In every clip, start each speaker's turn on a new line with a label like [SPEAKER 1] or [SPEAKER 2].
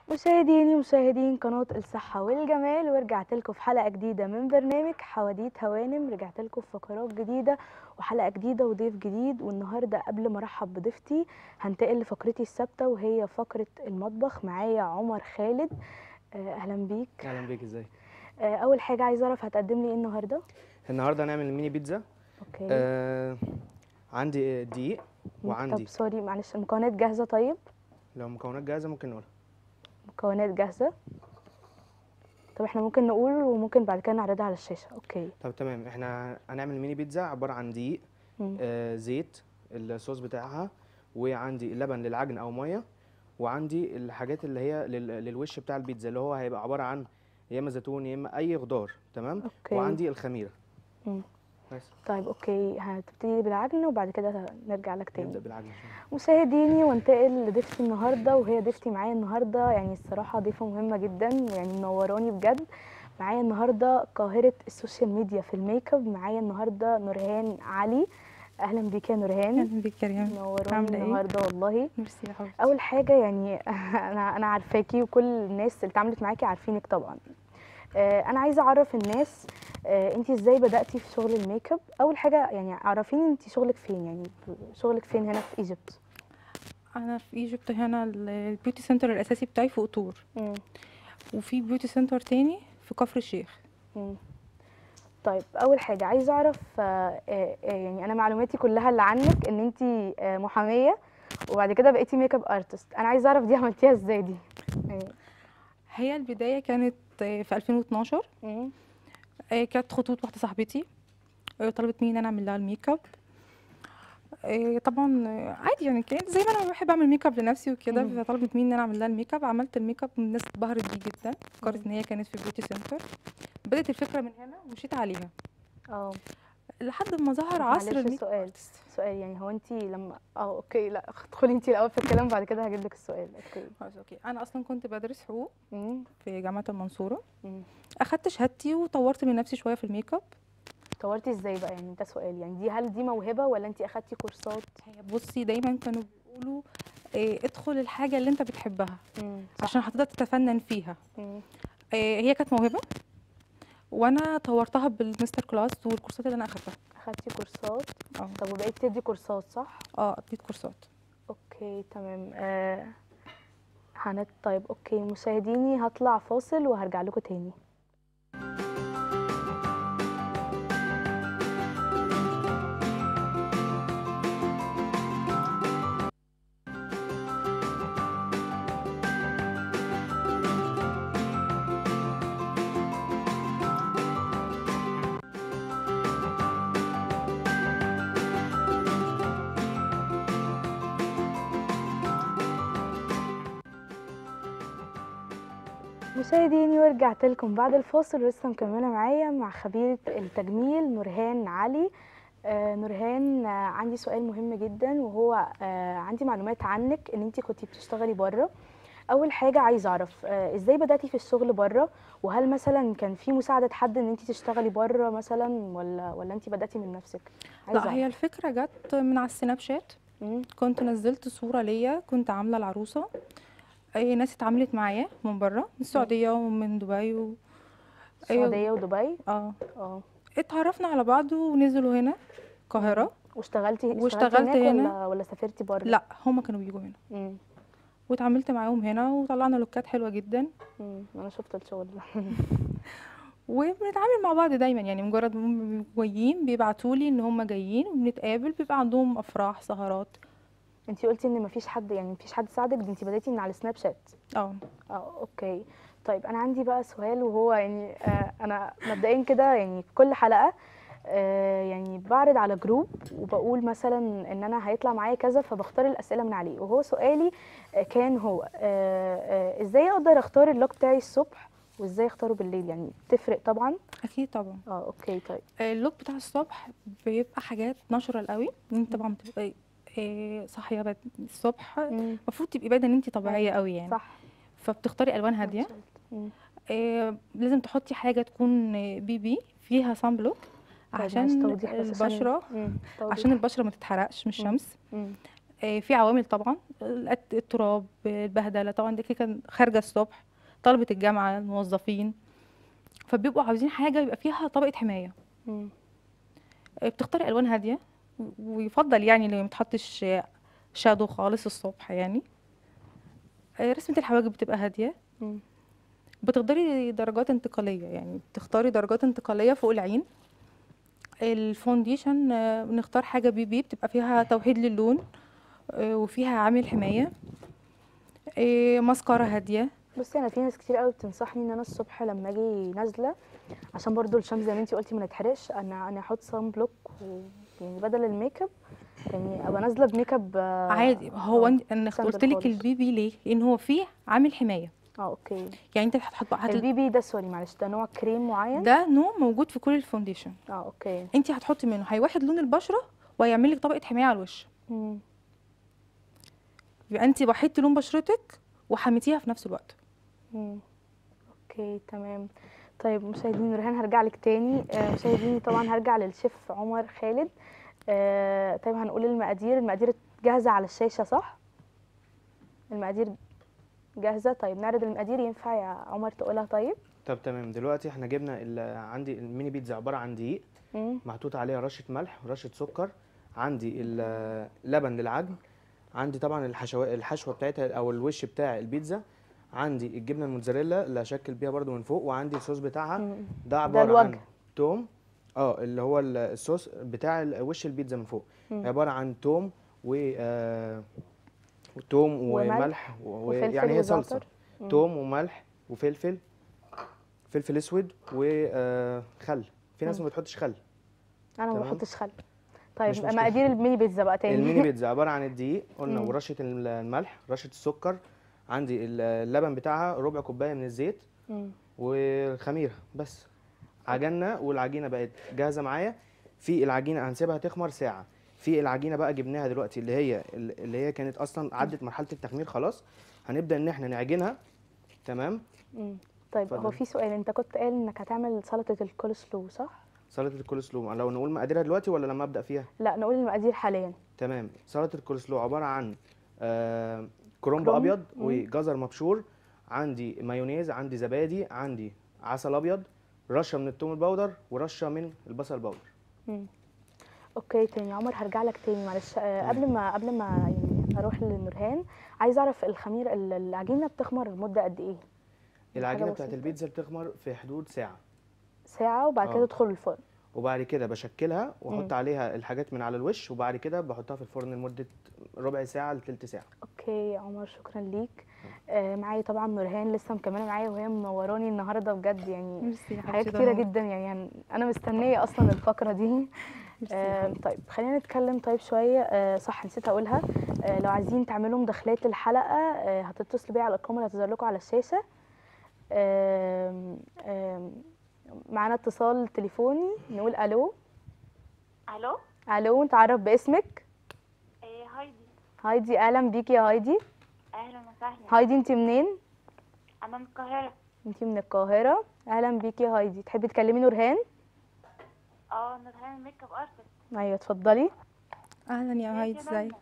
[SPEAKER 1] مشاهديني مشاهدين قناة الصحة والجمال ورجعت لكم في حلقة جديدة من برنامج حواديت هوانم رجعت لكم في فقرات جديدة وحلقة جديدة وضيف جديد والنهاردة قبل ما ارحب بضيفتي هنتقل لفقرتي الثابتة وهي فقرة المطبخ معايا عمر خالد آه، اهلا بيك
[SPEAKER 2] اهلا بيك ازاي
[SPEAKER 1] آه، اول حاجة عايزة اعرف هتقدم لي ايه النهاردة
[SPEAKER 2] النهارده هنعمل ميني بيتزا
[SPEAKER 1] اوكي
[SPEAKER 2] آه عندي دقيق
[SPEAKER 1] طب
[SPEAKER 2] وعندي
[SPEAKER 1] سوري معلش المكونات جاهزة طيب
[SPEAKER 2] لو مكونات جاهزه ممكن نقولها
[SPEAKER 1] مكونات جاهزة طب احنا ممكن نقول وممكن بعد كده نعرضها على الشاشة اوكي
[SPEAKER 2] طب تمام احنا هنعمل ميني بيتزا عباره عن دقيق
[SPEAKER 1] مم.
[SPEAKER 2] آه زيت الصوص بتاعها وعندي لبن للعجن او ميه وعندي الحاجات اللي هي لل- للوش بتاع البيتزا اللي هو هيبقى عباره عن يا اما زيتون يا اما اي خضار تمام
[SPEAKER 1] اوكي
[SPEAKER 2] وعندي الخميره
[SPEAKER 1] مم.
[SPEAKER 2] بس
[SPEAKER 1] طيب اوكي هتبتدي بالعجن وبعد كده نرجع لك
[SPEAKER 2] نبدا
[SPEAKER 1] تاني
[SPEAKER 2] بالعجن إن شاء الله.
[SPEAKER 1] مشاهديني وانتقل لضيفتي النهارده وهي ضيفتي معايا النهارده يعني الصراحه ضيفه مهمه جدا يعني منوراني بجد معايا النهارده قاهره السوشيال ميديا في الميك اب معايا النهارده نورهان علي اهلا بيك يا نورهان
[SPEAKER 3] اهلا بيك يا ريهام
[SPEAKER 1] منوراني
[SPEAKER 3] عاملة إيه؟
[SPEAKER 1] النهارده والله
[SPEAKER 3] ميرسي يا حبيبتي
[SPEAKER 1] اول حاجه يعني انا انا عارفاكي وكل الناس اللي اتعاملت معاكي عارفينك طبعا آه، انا عايزه اعرف الناس انت ازاي بداتي في شغل الميك اب اول حاجه يعني عرفيني انت شغلك فين يعني شغلك فين هنا في ايجيبت
[SPEAKER 3] انا في ايجيبت هنا ال- البيوتي سنتر الاساسي بتاعي في قطور
[SPEAKER 1] مم.
[SPEAKER 3] وفي بيوتي سنتر تاني في كفر الشيخ
[SPEAKER 1] مم. طيب اول حاجه عايزه اعرف آه، آه، آه، يعني انا معلوماتي كلها اللي عنك ان انت محاميه وبعد كده بقيتي ميك اب ارتست انا عايزه اعرف دي عملتيها ازاي دي يعني
[SPEAKER 3] هي البدايه كانت آه، في 2012
[SPEAKER 1] مم.
[SPEAKER 3] آه، كانت خطوط واحده صاحبتي آه، طلبت مني ان انا اعمل لها الميك اب آه، طبعا آه، عادي يعني كانت زي ما انا بحب اعمل ميك اب لنفسي وكده
[SPEAKER 1] مم.
[SPEAKER 3] فطلبت مني ان انا اعمل لها الميك اب عملت الميك اب الناس اتبهرت بيه جدا فكرت ان هي كانت في بيوتي سنتر بدات الفكره من هنا ومشيت عليها
[SPEAKER 1] اه
[SPEAKER 3] لحد ما ظهر
[SPEAKER 1] طب
[SPEAKER 3] عصر
[SPEAKER 1] معلش
[SPEAKER 3] الميك اب
[SPEAKER 1] سؤال.
[SPEAKER 3] ارتست
[SPEAKER 1] سؤال يعني هو انت لما اه اوكي لا ادخلي انت الاول في الكلام بعد كده هجيب لك السؤال اوكي
[SPEAKER 3] خلاص اوكي انا اصلا كنت بدرس حقوق
[SPEAKER 1] مم.
[SPEAKER 3] في جامعه المنصوره
[SPEAKER 1] مم.
[SPEAKER 3] اخدت شهادتي وطورت من نفسي شويه في الميك اب
[SPEAKER 1] طورتي ازاي بقى يعني ده سؤال يعني دي هل دي موهبه ولا انت اخدتي كورسات
[SPEAKER 3] هي بصي دايما كانوا بيقولوا إيه ادخل الحاجه اللي انت بتحبها
[SPEAKER 1] مم.
[SPEAKER 3] عشان هتقدر تتفنن فيها
[SPEAKER 1] مم.
[SPEAKER 3] إيه هي كانت موهبه وانا طورتها بالمستر كلاس والكورسات اللي انا اخدتها
[SPEAKER 1] اخدتي كورسات
[SPEAKER 3] اه
[SPEAKER 1] طب وبقيتي تدي كورسات صح
[SPEAKER 3] اه اديت كورسات
[SPEAKER 1] اوكي تمام آه هنت طيب اوكي مشاهديني هطلع فاصل وهرجع لكم تاني مشاهديني ورجعت لكم بعد الفاصل ولسه مكمله معايا مع خبيره التجميل نورهان علي آه نورهان آه عندي سؤال مهم جدا وهو آه عندي معلومات عنك ان انت كنتي بتشتغلي بره اول حاجه عايزه اعرف آه ازاي بداتي في الشغل بره وهل مثلا كان في مساعده حد ان انت تشتغلي بره مثلا ولا ولا انت بداتي من نفسك عايزة
[SPEAKER 3] لا هي الفكره جت من على السناب شات
[SPEAKER 1] مم.
[SPEAKER 3] كنت نزلت صوره ليا كنت عامله العروسه اي ناس اتعاملت معايا من بره من السعوديه ومن دبي و...
[SPEAKER 1] السعوديه ودبي
[SPEAKER 3] اه
[SPEAKER 1] اه
[SPEAKER 3] اتعرفنا على بعض ونزلوا هنا القاهره
[SPEAKER 1] واشتغلتي
[SPEAKER 3] واشتغلت
[SPEAKER 1] اشتغلتي هناك
[SPEAKER 3] هنا.
[SPEAKER 1] ولا ولا سافرتي بره
[SPEAKER 3] لا هما كانوا بيجوا هنا
[SPEAKER 1] مم.
[SPEAKER 3] واتعاملت معاهم هنا وطلعنا لوكات حلوه جدا
[SPEAKER 1] مم. انا شفت الشغل ده
[SPEAKER 3] وبنتعامل مع بعض دايما يعني مجرد ما هم بيبقوا جايين بيبعتوا لي ان هم جايين وبنتقابل بيبقى عندهم افراح سهرات
[SPEAKER 1] انت قلتي ان مفيش حد يعني مفيش حد ساعدك ده انت بدأتي من على سناب شات
[SPEAKER 3] اه
[SPEAKER 1] اه اوكي طيب انا عندي بقى سؤال وهو يعني آه انا مبدئيا كده يعني في كل حلقة آه يعني بعرض على جروب وبقول مثلا ان انا هيطلع معايا كذا فبختار الاسئله من عليه وهو سؤالي آه كان هو آه آه ازاي اقدر اختار اللوك بتاعي الصبح وازاي اختاره بالليل يعني تفرق طبعا
[SPEAKER 3] اكيد طبعا
[SPEAKER 1] اه اوكي طيب
[SPEAKER 3] اللوك بتاع الصبح بيبقى حاجات ناشورال قوي انت طبعا بتبقى إيه، صاحيه بد- الصبح
[SPEAKER 1] مم.
[SPEAKER 3] المفروض تبقي باينه ان انت طبيعيه قوي يعني
[SPEAKER 1] صح
[SPEAKER 3] فبتختاري الوان هاديه
[SPEAKER 1] مم.
[SPEAKER 3] إيه، لازم تحطي حاجه تكون بي بي فيها صن بلوك
[SPEAKER 1] طيب معلش
[SPEAKER 3] عشان
[SPEAKER 1] توضيح بس عشان-
[SPEAKER 3] البشره
[SPEAKER 1] مم. توضيح.
[SPEAKER 3] عشان البشره ما تتحرقش من الشمس
[SPEAKER 1] مم.
[SPEAKER 3] آه، في عوامل طبعا الأت- التراب البهدله طبعا دي كده خارجه الصبح طلبه الجامعه الموظفين فبيبقوا عاوزين حاجه يبقى فيها طبقه حمايه
[SPEAKER 1] مم.
[SPEAKER 3] آه، بتختاري الوان هاديه و- ويفضل يعني اللي ما تحطش شادو خالص الصبح يعني آه، رسمه الحواجب بتبقى هاديه
[SPEAKER 1] مم.
[SPEAKER 3] بتختاري درجات انتقاليه يعني بتختاري درجات انتقاليه فوق العين الفونديشن آه، بنختار حاجه بي بي بتبقى فيها توحيد للون آه، وفيها عامل حمايه آه، ماسكارا هاديه
[SPEAKER 1] بصي انا في ناس كتير قوي بتنصحني ان انا الصبح لما اجي نازله عشان برضو الشمس زي ما انتي قلتي ما نتحرقش انا انا احط صن بلوك و... يعني بدل الميك اب يعني ابقى نازله بميك اب آه،
[SPEAKER 3] عادي هو
[SPEAKER 1] آه،
[SPEAKER 3] أنت- انا
[SPEAKER 1] ساندل
[SPEAKER 3] قلت لك
[SPEAKER 1] خالص.
[SPEAKER 3] البي بي ليه لان هو فيه عامل حمايه
[SPEAKER 1] اه اوكي
[SPEAKER 3] يعني انت هتحط هت...
[SPEAKER 1] البي بي ده سوري معلش ده نوع كريم معين
[SPEAKER 3] ده نوع موجود في كل الفونديشن
[SPEAKER 1] اه اوكي
[SPEAKER 3] انت هتحطي منه هيوحد لون البشره وهيعمل لك طبقه حمايه على الوش
[SPEAKER 1] مم.
[SPEAKER 3] يبقى انت وحدتي لون بشرتك وحميتيها في نفس الوقت
[SPEAKER 1] مم. اوكي تمام طيب مشاهديني ريهان هرجع لك تاني آه، مشاهديني طبعا هرجع للشيف عمر خالد آه، طيب هنقول المقادير المقادير جاهزة على الشاشة صح المقادير جاهزة طيب نعرض المقادير ينفع يا عمر تقولها طيب
[SPEAKER 2] طب تمام دلوقتي احنا جبنا ال- عندي الميني بيتزا عباره عن دقيق
[SPEAKER 1] مم.
[SPEAKER 2] محطوط عليها رشه ملح ورشه سكر عندي اللبن للعجن عندي طبعا الحشوة الحشوه بتاعتها او الوش بتاع البيتزا عندي الجبنه الموتزاريلا اللي هشكل بيها برده من فوق وعندي الصوص بتاعها
[SPEAKER 1] مم.
[SPEAKER 2] ده عباره عن
[SPEAKER 1] الوجه.
[SPEAKER 2] توم اه اللي هو ال- الصوص بتاع ال- وش البيتزا من فوق
[SPEAKER 1] مم.
[SPEAKER 2] عباره عن توم و آه توم
[SPEAKER 1] وملح
[SPEAKER 2] وملح و-
[SPEAKER 1] وفلفل
[SPEAKER 2] يعني هي صلصه
[SPEAKER 1] وزعتر. مم.
[SPEAKER 2] توم وملح وفلفل فلفل اسود وخل في ناس
[SPEAKER 1] مم.
[SPEAKER 2] ما بتحطش خل
[SPEAKER 1] انا ما
[SPEAKER 2] تمام.
[SPEAKER 1] بحطش خل طيب
[SPEAKER 2] مش مشكلة.
[SPEAKER 1] مقادير الميني بيتزا بقى تاني
[SPEAKER 2] الميني بيتزا عباره عن الدقيق قلنا
[SPEAKER 1] مم.
[SPEAKER 2] ورشه الملح رشه السكر عندي اللبن بتاعها ربع كوبايه من الزيت
[SPEAKER 1] مم.
[SPEAKER 2] والخميره بس عجنا والعجينه بقت جاهزه معايا في العجينه هنسيبها تخمر ساعه في العجينه بقى جبناها دلوقتي اللي هي اللي هي كانت اصلا عدت مرحله التخمير خلاص هنبدا ان احنا نعجنها تمام
[SPEAKER 1] مم. طيب هو
[SPEAKER 2] اتفضلي.
[SPEAKER 1] في سؤال انت كنت قايل انك هتعمل سلطة الكول سلو صح؟
[SPEAKER 2] سلطه الكول سلو لو نقول مقاديرها دلوقتي ولا لما ابدا فيها
[SPEAKER 1] لا نقول المقادير حاليا
[SPEAKER 2] تمام سلطه الكول سلو عباره عن آه كرنب
[SPEAKER 1] كرنب،
[SPEAKER 2] ابيض
[SPEAKER 1] مم.
[SPEAKER 2] وجزر مبشور عندي مايونيز عندي زبادي عندي عسل ابيض رشه من التوم البودر ورشه من البصل باودر
[SPEAKER 1] مم. اوكي تاني يا عمر هرجع لك تاني معلش آه، قبل ما قبل ما يعني اروح لنورهان عايزه اعرف الخميره ال- العجينه بتخمر مده قد ايه
[SPEAKER 2] العجينه
[SPEAKER 1] حاجة
[SPEAKER 2] بتاعت
[SPEAKER 1] بسيطة.
[SPEAKER 2] البيتزا بتخمر في حدود ساعه
[SPEAKER 1] ساعه وبعد كده
[SPEAKER 2] آه.
[SPEAKER 1] تدخل الفرن
[SPEAKER 2] وبعد كده بشكلها
[SPEAKER 1] مم.
[SPEAKER 2] واحط عليها الحاجات من على الوش وبعد كده بحطها في الفرن لمده ربع ساعه لتلت ساعه
[SPEAKER 1] اوكي يا عمر شكرا ليك آه معايا طبعا نورهان لسه مكمله معايا وهي منوراني النهارده بجد يعني
[SPEAKER 3] ميرسي يا
[SPEAKER 1] حاجات
[SPEAKER 3] حبيبتي، ده
[SPEAKER 1] كتيره
[SPEAKER 3] نور.
[SPEAKER 1] جدا يعني هن- انا مستنيه اصلا الفقره دي
[SPEAKER 3] ميرسي يا
[SPEAKER 1] آه طيب خلينا نتكلم طيب شويه آه صح نسيت اقولها آه لو عايزين تعملوا مداخلات للحلقه آه هتتصلوا بيا على الارقام اللي هتظهر لكم على الشاشه آم، آم، معانا اتصال تليفوني نقول الو
[SPEAKER 4] الو
[SPEAKER 1] الو نتعرف باسمك
[SPEAKER 4] ايه هايدي
[SPEAKER 1] هايدي اهلا بيكي يا هايدي
[SPEAKER 4] اهلا وسهلا
[SPEAKER 1] هايدي انت منين
[SPEAKER 4] انا من القاهره
[SPEAKER 1] انت من القاهره اهلا بيكي يا هايدي تحبي تكلمي نورهان
[SPEAKER 4] اه نورهان ميك اب ارتست
[SPEAKER 1] ايوه اتفضلي
[SPEAKER 3] اهلا يا هايدي
[SPEAKER 4] ازيك
[SPEAKER 3] ازيك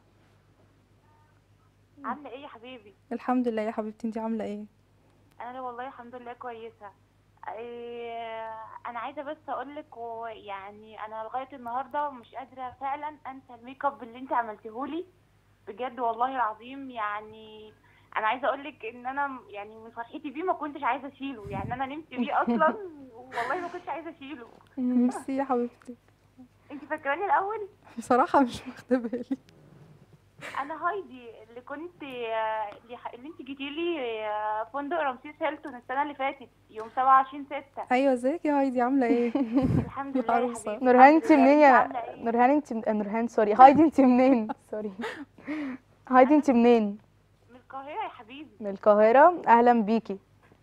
[SPEAKER 4] عامله ايه يا حبيبي
[SPEAKER 3] الحمد لله يا حبيبتي انتي عامله ايه
[SPEAKER 4] انا والله الحمد لله كويسه إيه انا عايزه بس اقول لك يعني انا لغايه النهارده مش قادره فعلا انسى الميك اب اللي انت عملتيهولي بجد والله العظيم يعني انا عايزه اقول لك ان انا م- يعني من فرحتي بيه ما كنتش عايزه اشيله يعني انا نمت بيه اصلا والله ما كنتش عايزه اشيله
[SPEAKER 3] ميرسي يا حبيبتي
[SPEAKER 4] انت فاكراني الاول
[SPEAKER 3] بصراحه مش واخده بالي
[SPEAKER 4] انا هايدي اللي كنت اللي ح- اللي انت جيتي لي فندق رمسيس هيلتون السنه اللي فاتت يوم 27 6
[SPEAKER 3] ايوه ازيك يا هايدي عامله ايه
[SPEAKER 4] الحمد لله يا
[SPEAKER 3] عروسة.
[SPEAKER 4] حبيبتي
[SPEAKER 1] نورهان
[SPEAKER 4] الحمد
[SPEAKER 1] انت
[SPEAKER 4] لله.
[SPEAKER 1] منين يا
[SPEAKER 4] عاملة إيه؟
[SPEAKER 1] نورهان انت من- نورهان سوري هايدي انت منين سوري هايدي انت منين
[SPEAKER 4] من القاهره يا حبيبي
[SPEAKER 1] من القاهره اهلا بيكي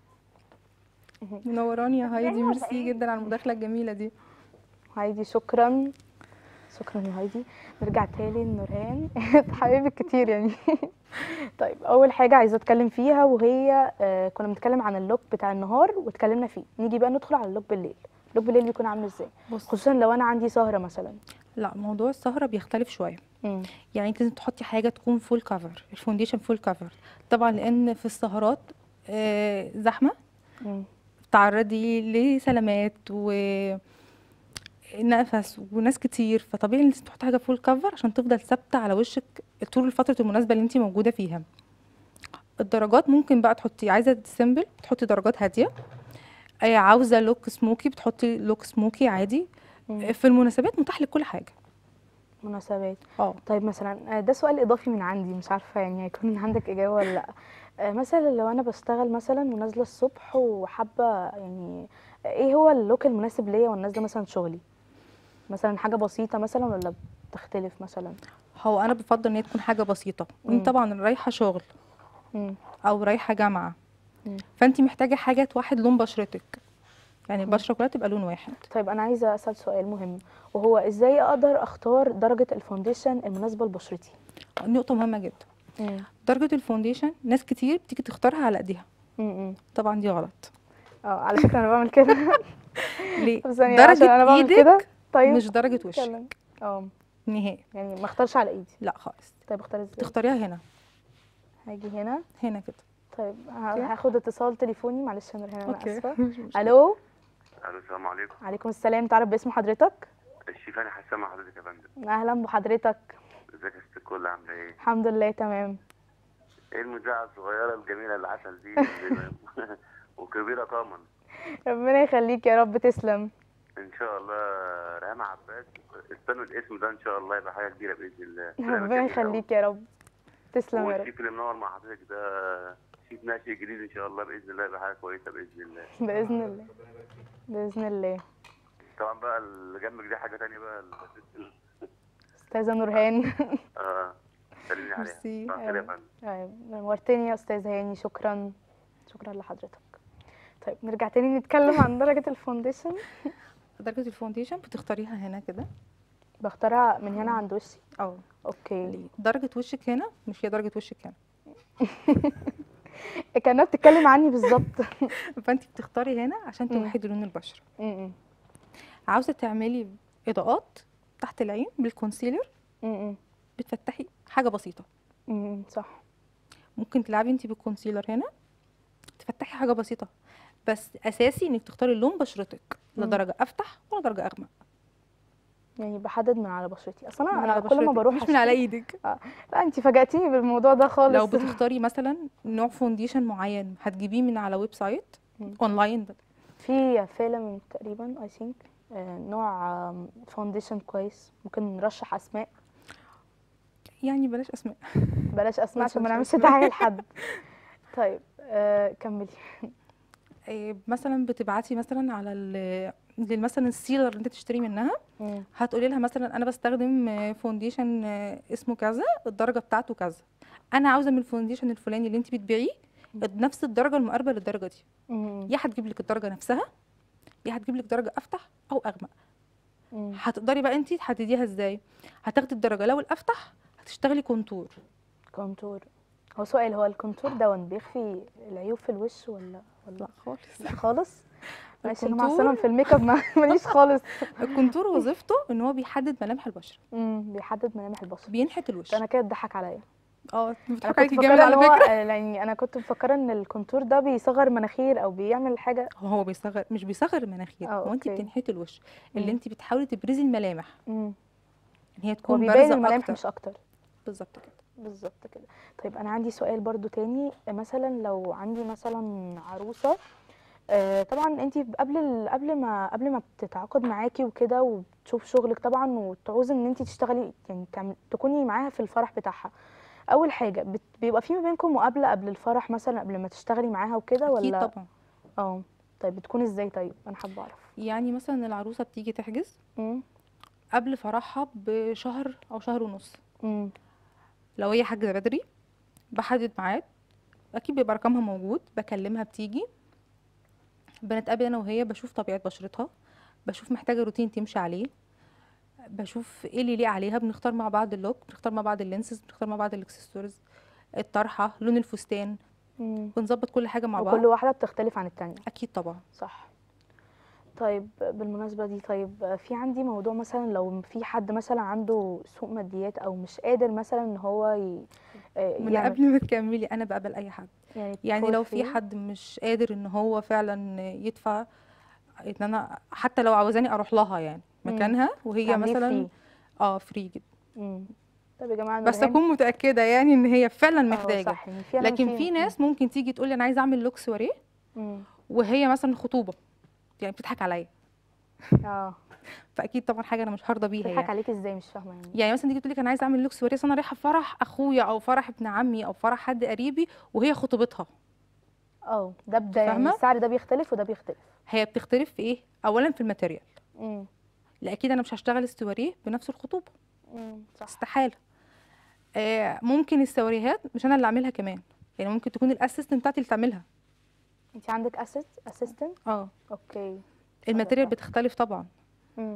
[SPEAKER 3] منوراني يا هايدي
[SPEAKER 4] ولا
[SPEAKER 3] ميرسي
[SPEAKER 4] إيه؟
[SPEAKER 3] جدا على المداخله الجميله دي
[SPEAKER 1] هايدي شكرا شكرا يا هايدي نرجع تاني لنورهان حبايبك كتير يعني طيب اول حاجه عايزه اتكلم فيها وهي آه كنا بنتكلم عن اللوك بتاع النهار واتكلمنا فيه نيجي بقى ندخل على اللوك بالليل اللوك بالليل بيكون عامل ازاي
[SPEAKER 3] بص
[SPEAKER 1] خصوصا لو انا عندي سهره مثلا
[SPEAKER 3] لا موضوع السهره بيختلف شويه
[SPEAKER 1] مم.
[SPEAKER 3] يعني انت لازم تحطي حاجه تكون فول كفر الفونديشن فول كفر طبعا لان في السهرات آه، زحمه
[SPEAKER 1] مم.
[SPEAKER 3] تعرضي لسلامات و نفس وناس كتير فطبيعي لازم تحطي حاجه فول كفر عشان تفضل ثابته على وشك طول الفتره المناسبه اللي انت موجوده فيها الدرجات ممكن بقى تحطي عايزه سيمبل تحطي درجات هاديه آه، عاوزه لوك سموكي بتحطي لوك سموكي عادي
[SPEAKER 1] مم.
[SPEAKER 3] في المناسبات متاح لك كل حاجه
[SPEAKER 1] مناسبات
[SPEAKER 3] اه
[SPEAKER 1] طيب مثلا آه، ده سؤال اضافي من عندي مش عارفه يعني هيكون عندك اجابه ولا لا آه، مثلا لو انا بشتغل مثلا ونازله الصبح وحابه يعني ايه هو اللوك المناسب ليا وانا نازله مثلا شغلي مثلا حاجه بسيطه مثلا ولا بتختلف مثلا
[SPEAKER 3] هو انا بفضل ان هي تكون حاجه بسيطه
[SPEAKER 1] مم.
[SPEAKER 3] انت طبعا رايحه شغل
[SPEAKER 1] مم.
[SPEAKER 3] او رايحه جامعه
[SPEAKER 1] مم.
[SPEAKER 3] فانت محتاجه حاجه توحد لون بشرتك يعني البشره كلها تبقى لون واحد
[SPEAKER 1] طيب انا عايزه اسال سؤال مهم وهو ازاي اقدر اختار درجه الفونديشن المناسبه لبشرتي
[SPEAKER 3] نقطه مهمه جدا
[SPEAKER 1] مم.
[SPEAKER 3] درجه الفونديشن ناس كتير بتيجي تختارها على ايديها
[SPEAKER 1] مم.
[SPEAKER 3] طبعا دي غلط
[SPEAKER 1] اه على فكره انا بعمل كده
[SPEAKER 3] ليه
[SPEAKER 1] طب ثانية عشان انا بعمل كده
[SPEAKER 3] ايدك
[SPEAKER 1] طيب
[SPEAKER 3] مش درجه وشك
[SPEAKER 1] اتكلم. اه
[SPEAKER 3] نهائي
[SPEAKER 1] يعني ما اختارش على ايدي
[SPEAKER 3] لا خالص
[SPEAKER 1] طيب اختار ازاي
[SPEAKER 3] تختاريها هنا
[SPEAKER 1] هاجي هنا
[SPEAKER 3] هنا كده
[SPEAKER 1] طيب ه-
[SPEAKER 3] اوكي.
[SPEAKER 1] هاخد اتصال تليفوني معلش يا نور هنا انا
[SPEAKER 3] اوكي
[SPEAKER 1] اسفه
[SPEAKER 3] مش مشكلة.
[SPEAKER 1] الو
[SPEAKER 5] الو السلام عليكم
[SPEAKER 1] عليكم السلام تعرف باسم حضرتك
[SPEAKER 5] الشيفاني حسام مع حضرتك يا فندم
[SPEAKER 1] اهلا بحضرتك
[SPEAKER 5] ازيك يا ست الكل عامله ايه
[SPEAKER 1] الحمد لله تمام
[SPEAKER 5] ايه المذيعه الصغيره الجميله اللي عسل دي اللي- وكبيره طبعا
[SPEAKER 1] ربنا يخليك يا رب تسلم
[SPEAKER 5] ان شاء الله ريهام عباس استنوا الاسم ده ان شاء الله يبقى حاجه كبيره باذن الله
[SPEAKER 1] ربنا يخليك يا رب تسلم يا رب
[SPEAKER 5] والشيف اللي منور مع حضرتك ده شيف ناشئ جديد ان شاء الله باذن الله يبقى حاجه كويسه باذن الله
[SPEAKER 1] باذن الله باذن الله
[SPEAKER 5] طبعا بقى اللي جنبك دي حاجه تانية بقى الست ال-
[SPEAKER 1] استاذه نورهان
[SPEAKER 5] اه سلمي عليها
[SPEAKER 3] ميرسي.
[SPEAKER 5] مساء الخير يا فندم
[SPEAKER 1] طيب نورتني يا استاذ هاني شكرا شكرا لحضرتك طيب نرجع تاني نتكلم عن درجه الفونديشن
[SPEAKER 3] درجه الفونديشن بتختاريها هنا كده
[SPEAKER 1] بختارها من هنا عند وشي
[SPEAKER 3] اه
[SPEAKER 1] اوكي
[SPEAKER 3] ليه درجه وشك هنا مش هي درجه وشك هنا
[SPEAKER 1] كانها بتتكلم عني بالظبط
[SPEAKER 3] فانت بتختاري هنا عشان
[SPEAKER 1] مم.
[SPEAKER 3] توحدي لون البشره
[SPEAKER 1] م- م.
[SPEAKER 3] عاوزه تعملي اضاءات تحت العين بالكونسيلر
[SPEAKER 1] م- م.
[SPEAKER 3] بتفتحي حاجه بسيطه
[SPEAKER 1] م- م. صح
[SPEAKER 3] ممكن تلعبي انت بالكونسيلر هنا تفتحي حاجه بسيطه بس اساسي انك تختاري لون بشرتك لا
[SPEAKER 1] مم.
[SPEAKER 3] درجه افتح ولا درجه اغمق
[SPEAKER 1] يعني بحدد من على بشرتي اصلا
[SPEAKER 3] من
[SPEAKER 1] انا
[SPEAKER 3] على
[SPEAKER 1] أنا كل ما
[SPEAKER 3] بشرتك،
[SPEAKER 1] بروح
[SPEAKER 3] مش من على
[SPEAKER 1] أشتري-
[SPEAKER 3] ايدك
[SPEAKER 1] لا انت فاجأتيني بالموضوع ده خالص
[SPEAKER 3] لو بتختاري مثلا نوع فونديشن معين هتجيبيه من على ويب سايت
[SPEAKER 1] مم.
[SPEAKER 3] اونلاين
[SPEAKER 1] في فيلم تقريبا اي ثينك نوع فاونديشن كويس ممكن نرشح اسماء
[SPEAKER 3] يعني بلاش اسماء
[SPEAKER 1] بلاش اسماء عشان ما
[SPEAKER 3] بلاش
[SPEAKER 1] نعملش
[SPEAKER 3] أسماء.
[SPEAKER 1] دعايه لحد طيب آه كملي
[SPEAKER 3] إيه، مثلا بتبعتي مثلا على ال مثلا السيلر اللي انت تشتري منها
[SPEAKER 1] مم.
[SPEAKER 3] هتقولي لها مثلا انا بستخدم آه، فونديشن آه، اسمه كذا الدرجه بتاعته كذا انا عاوزه من الفونديشن الفلاني اللي انت بتبيعيه نفس الدرجه المقاربه للدرجه دي
[SPEAKER 1] مم.
[SPEAKER 3] يا هتجيب لك الدرجه نفسها يا هتجيب لك درجه افتح او اغمق
[SPEAKER 1] مم.
[SPEAKER 3] هتقدري بقى انت تحدديها ازاي هتاخدي الدرجه لو الافتح هتشتغلي كونتور
[SPEAKER 1] كونتور هو سؤال هو الكونتور ده بيخفي العيوب في الوش ولا ولا
[SPEAKER 3] لا خالص
[SPEAKER 1] لا خالص معلش انا مع
[SPEAKER 3] الكونتور-
[SPEAKER 1] السلامه في الميك اب ما- ماليش خالص
[SPEAKER 3] الكونتور وظيفته ان هو بيحدد ملامح البشره
[SPEAKER 1] مم. بيحدد ملامح البشره
[SPEAKER 3] بينحت الوش
[SPEAKER 1] انا كده اتضحك عليا
[SPEAKER 3] اه
[SPEAKER 1] انا
[SPEAKER 3] بتضحك
[SPEAKER 1] كنت
[SPEAKER 3] عليكي جامد
[SPEAKER 1] مفكره ان
[SPEAKER 3] على
[SPEAKER 1] هو
[SPEAKER 3] فكره
[SPEAKER 1] آه، يعني انا كنت مفكره ان الكونتور ده بيصغر مناخير او بيعمل حاجه
[SPEAKER 3] هو هو بيصغر مش بيصغر المناخير
[SPEAKER 1] اه،
[SPEAKER 3] هو انت
[SPEAKER 1] اوكي.
[SPEAKER 3] بتنحتي الوش اللي
[SPEAKER 1] مم.
[SPEAKER 3] انت بتحاولي تبرزي الملامح
[SPEAKER 1] مم.
[SPEAKER 3] ان هي
[SPEAKER 1] هو
[SPEAKER 3] تكون
[SPEAKER 1] بيبين
[SPEAKER 3] بارزه
[SPEAKER 1] الملامح
[SPEAKER 3] اكتر
[SPEAKER 1] مش اكتر
[SPEAKER 3] بالظبط كده
[SPEAKER 1] بالظبط كده طيب انا عندي سؤال برضو تاني مثلا لو عندي مثلا عروسه آه، طبعا انت قبل ال- قبل ما قبل ما بتتعاقد معاكي وكده وتشوف شغلك طبعا وتعوز ان انت تشتغلي يعني تعم- تكوني معاها في الفرح بتاعها اول حاجه بت- بيبقى في ما بينكم مقابله قبل الفرح مثلا قبل ما تشتغلي معاها وكده
[SPEAKER 3] اكيد
[SPEAKER 1] ولا
[SPEAKER 3] طبعا
[SPEAKER 1] اه طيب بتكون ازاي طيب انا حابه اعرف
[SPEAKER 3] يعني مثلا العروسه بتيجي تحجز
[SPEAKER 1] امم
[SPEAKER 3] قبل فرحها بشهر او شهر ونص
[SPEAKER 1] امم
[SPEAKER 3] لو هي حاجزه بدري بحدد ميعاد اكيد بيبقى رقمها موجود بكلمها بتيجي بنتقابل انا وهي بشوف طبيعه بشرتها بشوف محتاجه روتين تمشي عليه بشوف ايه اللي يليق عليها بنختار مع بعض اللوك بنختار مع بعض اللينسز بنختار مع بعض الاكسسوارز الطرحه لون الفستان
[SPEAKER 1] امم
[SPEAKER 3] بنظبط كل حاجه مع بعض
[SPEAKER 1] وكل واحده بتختلف عن التانية
[SPEAKER 3] اكيد طبعا
[SPEAKER 1] صح طيب بالمناسبة دي طيب في عندي موضوع مثلا لو في حد مثلا عنده سوء ماديات او مش قادر مثلا ان هو ي... آه،
[SPEAKER 3] من
[SPEAKER 1] يعمل-
[SPEAKER 3] قبل ما تكملي انا بقبل اي حد
[SPEAKER 1] يعني
[SPEAKER 3] يعني
[SPEAKER 1] for
[SPEAKER 3] لو في
[SPEAKER 1] free؟
[SPEAKER 3] حد مش قادر ان هو فعلا يدفع ان انا حتى لو عاوزاني اروح لها يعني
[SPEAKER 1] مم.
[SPEAKER 3] مكانها وهي
[SPEAKER 1] تعمليه
[SPEAKER 3] مثلا
[SPEAKER 1] free.
[SPEAKER 3] اه فري جدا
[SPEAKER 1] مم. طب يا جماعة
[SPEAKER 3] بس
[SPEAKER 1] نورهان-
[SPEAKER 3] اكون متاكده يعني ان هي فعلا
[SPEAKER 1] آه،
[SPEAKER 3] محتاجه
[SPEAKER 1] صح يعني فعلا
[SPEAKER 3] لكن في ناس ممكن تيجي تقول لي انا عايزه اعمل لوك سواريه
[SPEAKER 1] مم.
[SPEAKER 3] وهي مثلا خطوبه يعني بتضحك عليا
[SPEAKER 1] اه
[SPEAKER 3] فاكيد طبعا حاجه انا مش هرضى بيها
[SPEAKER 1] بتضحك
[SPEAKER 3] يعني.
[SPEAKER 1] عليك ازاي مش فاهمة يعني
[SPEAKER 3] يعني مثلا تيجي تقول لك انا عايزه اعمل لوك سواريه بس انا رايحه فرح اخويا او فرح ابن عمي او فرح حد قريبي وهي خطوبتها
[SPEAKER 1] اه ده بدا يعني
[SPEAKER 3] فاهمة؟
[SPEAKER 1] السعر ده بيختلف وده بيختلف
[SPEAKER 3] هي بتختلف في ايه اولا في الماتيريال
[SPEAKER 1] مم.
[SPEAKER 3] لا اكيد انا مش هشتغل السواريه بنفس الخطوبه
[SPEAKER 1] مم. صح
[SPEAKER 3] استحاله آه ممكن السواريهات مش انا اللي اعملها كمان يعني ممكن تكون الاسيستنت بتاعتي اللي تعملها
[SPEAKER 1] انت عندك اسيست اسيستنت
[SPEAKER 3] اه
[SPEAKER 1] اوكي
[SPEAKER 3] الماتيريال
[SPEAKER 1] صح.
[SPEAKER 3] بتختلف طبعا
[SPEAKER 1] مم.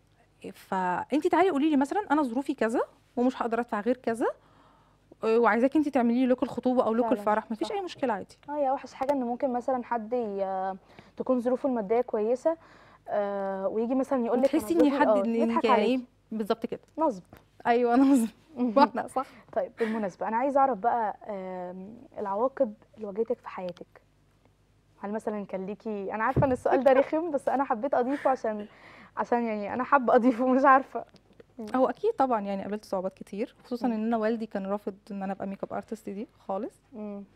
[SPEAKER 3] فانت تعالي قولي لي مثلا انا ظروفي كذا ومش هقدر ادفع غير كذا آه، وعايزاكي انت تعملي لي لوك الخطوبه او لوك
[SPEAKER 1] فعلاً،
[SPEAKER 3] الفرح مفيش
[SPEAKER 1] صح.
[SPEAKER 3] اي مشكله عادي
[SPEAKER 1] اه يا اوحش حاجه ان ممكن مثلا حد ي... تكون ظروفه الماديه كويسه آه ويجي مثلا يقول لك
[SPEAKER 3] تحسي ان حد إن-
[SPEAKER 1] يضحك
[SPEAKER 3] يعني
[SPEAKER 1] عليك
[SPEAKER 3] بالظبط كده
[SPEAKER 1] نصب
[SPEAKER 3] ايوه انا مظبوط واحده صح
[SPEAKER 1] طيب بالمناسبه انا عايزه اعرف بقى آم، العواقب اللي واجهتك في حياتك هل مثلا كان ليكي انا عارفه ان السؤال ده رخم بس انا حبيت اضيفه عشان عشان يعني انا حابه اضيفه مش عارفه
[SPEAKER 3] هو اكيد طبعا يعني قابلت صعوبات كتير خصوصا
[SPEAKER 1] مم.
[SPEAKER 3] ان انا والدي كان رافض ان انا ابقى ميك اب ارتست دي خالص
[SPEAKER 1] مم.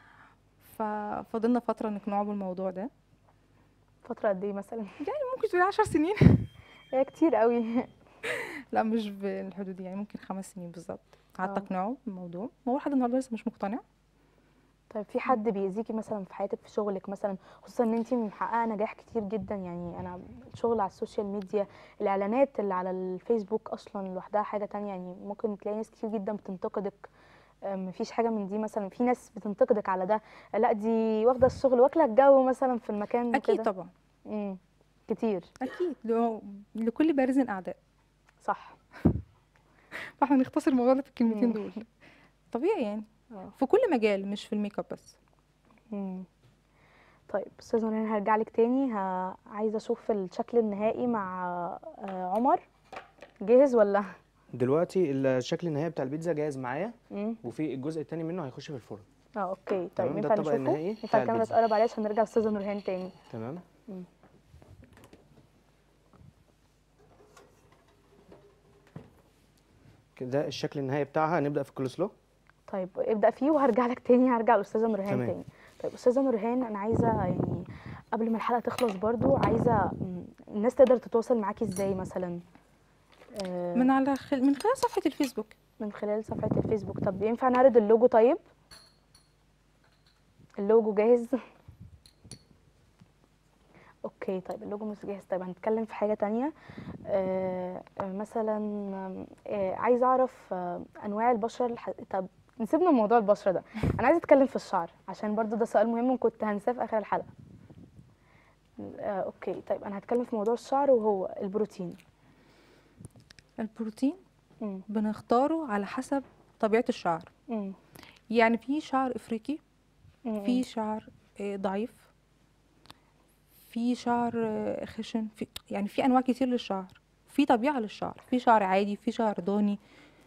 [SPEAKER 3] ففضلنا فتره نقنعه بالموضوع ده
[SPEAKER 1] فتره قد ايه مثلا
[SPEAKER 3] ممكن تقولي 10 سنين
[SPEAKER 1] هي كتير قوي
[SPEAKER 3] لا مش بالحدود دي يعني ممكن خمس سنين بالظبط قعدت
[SPEAKER 1] آه.
[SPEAKER 3] اقنعه بالموضوع هو لحد النهارده لسه مش مقتنع
[SPEAKER 1] طيب في حد بيأذيكي مثلا في حياتك في شغلك مثلا خصوصا ان انت محققه نجاح كتير جدا يعني انا الشغل على السوشيال ميديا الاعلانات اللي على الفيسبوك اصلا لوحدها حاجه تانية يعني ممكن تلاقي ناس كتير جدا بتنتقدك آه، مفيش حاجه من دي مثلا في ناس بتنتقدك على ده لا دي واخده الشغل واكله الجو مثلا في المكان
[SPEAKER 3] اكيد
[SPEAKER 1] وكده.
[SPEAKER 3] طبعا
[SPEAKER 1] امم كتير
[SPEAKER 3] اكيد لو- لكل بارز اعداء
[SPEAKER 1] صح
[SPEAKER 3] فاحنا نختصر الموضوع ده في الكلمتين
[SPEAKER 1] مم.
[SPEAKER 3] دول طبيعي يعني
[SPEAKER 1] آه.
[SPEAKER 3] في كل مجال مش في الميك اب بس
[SPEAKER 1] مم. طيب استاذ نوران هرجع لك تاني ه... عايزه اشوف الشكل النهائي مع آه، عمر جاهز ولا
[SPEAKER 2] دلوقتي الشكل النهائي بتاع البيتزا جاهز معايا
[SPEAKER 1] مم.
[SPEAKER 2] وفي الجزء التاني منه هيخش في الفرن
[SPEAKER 1] اه اوكي طيب
[SPEAKER 2] تمام، ده
[SPEAKER 1] ينفع
[SPEAKER 2] الطبق
[SPEAKER 1] نشوفه
[SPEAKER 2] النهائي
[SPEAKER 1] ينفع
[SPEAKER 2] بتاع
[SPEAKER 1] الكاميرا
[SPEAKER 2] البيتزا.
[SPEAKER 1] تقرب عليه عشان نرجع استاذه نورهان تاني
[SPEAKER 2] تمام
[SPEAKER 1] مم.
[SPEAKER 2] كده الشكل النهائي بتاعها هنبدأ في الكولسلو
[SPEAKER 1] طيب ابدا فيه وهرجع لك تاني هرجع لاستاذه نورهان
[SPEAKER 2] تمام.
[SPEAKER 1] تاني طيب استاذه نورهان انا عايزه يعني قبل ما الحلقه تخلص برضو عايزه مم، الناس تقدر تتواصل معاكي ازاي مثلا آه،
[SPEAKER 3] من على خل... من خلال صفحه الفيسبوك
[SPEAKER 1] من خلال صفحه الفيسبوك طب ينفع نعرض اللوجو طيب اللوجو جاهز اوكي طيب اللوجو مش جاهز طيب هنتكلم في حاجه تانية آه آه، مثلا آه عايزه اعرف آه انواع البشره الح... طب نسيبنا من موضوع البشره ده انا عايزه اتكلم في الشعر عشان برضو ده سؤال مهم وكنت هنساه في اخر الحلقه آه اوكي طيب انا هتكلم في موضوع الشعر وهو البروتين
[SPEAKER 3] البروتين
[SPEAKER 1] مم.
[SPEAKER 3] بنختاره على حسب طبيعه الشعر
[SPEAKER 1] مم.
[SPEAKER 3] يعني في شعر افريقي
[SPEAKER 1] مم.
[SPEAKER 3] في شعر آه، ضعيف في شعر آه، خشن في يعني في انواع كتير للشعر في طبيعه للشعر في شعر عادي في شعر ضاني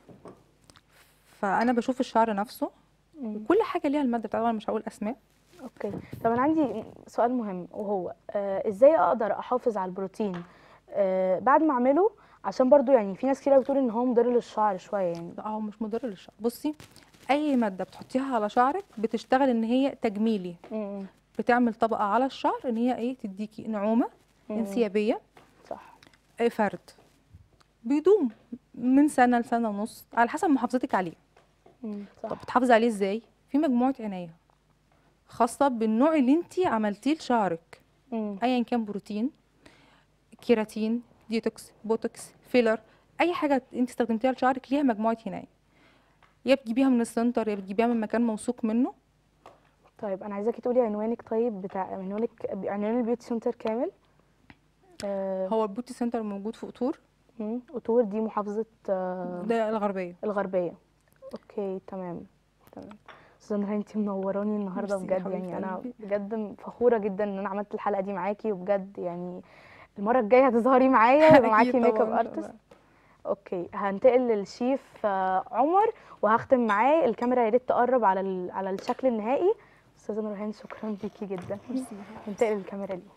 [SPEAKER 3] فانا بشوف الشعر نفسه
[SPEAKER 1] مم.
[SPEAKER 3] وكل حاجه ليها الماده بتاعتها أنا مش هقول اسماء
[SPEAKER 1] اوكي طب انا عندي سؤال مهم وهو آه ازاي اقدر احافظ على البروتين آه بعد ما اعمله عشان برضو يعني في ناس كتير بتقول ان هو مضر للشعر شويه يعني
[SPEAKER 3] لا هو مش مضر للشعر بصي اي ماده بتحطيها على شعرك بتشتغل ان هي تجميلي
[SPEAKER 1] مم.
[SPEAKER 3] بتعمل طبقه على الشعر ان هي ايه تديكي نعومه
[SPEAKER 1] مم.
[SPEAKER 3] انسيابيه
[SPEAKER 1] صح
[SPEAKER 3] آه، فرد بيدوم من سنه لسنه ونص على حسب محافظتك عليه
[SPEAKER 1] مم.
[SPEAKER 3] طب
[SPEAKER 1] صح
[SPEAKER 3] بتحافظي عليه ازاي في مجموعه عنايه خاصه بالنوع اللي انت عملتيه لشعرك
[SPEAKER 1] مم.
[SPEAKER 3] ايا كان بروتين كيراتين ديتوكس بوتوكس فيلر اي حاجه انت استخدمتيها لشعرك ليها مجموعه عنايه يا بتجيبيها من السنتر يا بتجيبيها من مكان موثوق منه
[SPEAKER 1] طيب انا عايزاكي تقولي عنوانك طيب بتاع عنوانك عنوان البيوتي سنتر كامل آه
[SPEAKER 3] هو البوتي سنتر موجود في قطور
[SPEAKER 1] مم. قطور دي محافظه آه
[SPEAKER 3] ده الغربيه
[SPEAKER 1] الغربيه اوكي تمام تمام استاذه نهى انت منوراني النهارده
[SPEAKER 3] ميرسي يا
[SPEAKER 1] بجد يعني
[SPEAKER 3] حبيبة
[SPEAKER 1] انا
[SPEAKER 3] قلبي.
[SPEAKER 1] بجد فخوره جدا ان انا عملت الحلقه دي معاكي وبجد يعني المره الجايه هتظهري معايا ويبقى معاكي
[SPEAKER 3] أكيد
[SPEAKER 1] ميك اب
[SPEAKER 3] طبعاً إن شاء
[SPEAKER 1] ارتست
[SPEAKER 3] الله.
[SPEAKER 1] اوكي هنتقل للشيف آه، عمر وهختم معاه الكاميرا يا ريت تقرب على ال- على الشكل النهائي استاذه نورهان شكرا ليكي جدا ننتقل للكاميرا دي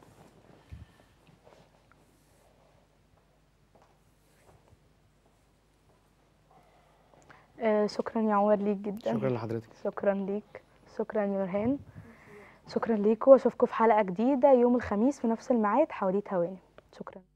[SPEAKER 1] آه، شكرا يا عمر ليك جدا
[SPEAKER 2] شكرا لحضرتك
[SPEAKER 1] شكرا ليك شكرا يا نورهان شكرا ليكم واشوفكم في حلقه جديده يوم الخميس في نفس الميعاد حواديت هواني شكرا